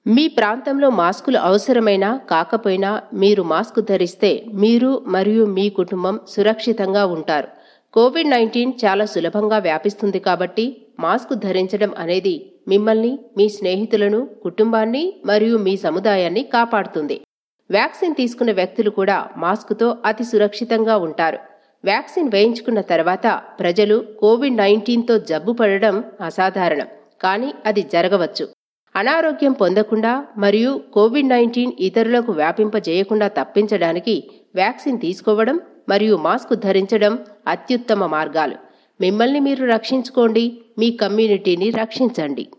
మీ ప్రాంతంలో మాస్కులు అవసరమైనా కాకపోయినా మీరు మాస్క్ ధరిస్తే మీరు మరియు మీ కుటుంబం సురక్షితంగా ఉంటారు కోవిడ్ నైన్టీన్ చాలా సులభంగా వ్యాపిస్తుంది కాబట్టి మాస్క్ ధరించడం అనేది మిమ్మల్ని మీ స్నేహితులను కుటుంబాన్ని మరియు మీ సముదాయాన్ని కాపాడుతుంది వ్యాక్సిన్ తీసుకున్న వ్యక్తులు కూడా మాస్కుతో అతి సురక్షితంగా ఉంటారు వ్యాక్సిన్ వేయించుకున్న తర్వాత ప్రజలు కోవిడ్ నైన్టీన్తో జబ్బు పడడం అసాధారణం కానీ అది జరగవచ్చు అనారోగ్యం పొందకుండా మరియు కోవిడ్ నైన్టీన్ ఇతరులకు వ్యాపింపజేయకుండా తప్పించడానికి వ్యాక్సిన్ తీసుకోవడం మరియు మాస్క్ ధరించడం అత్యుత్తమ మార్గాలు మిమ్మల్ని మీరు రక్షించుకోండి మీ కమ్యూనిటీని రక్షించండి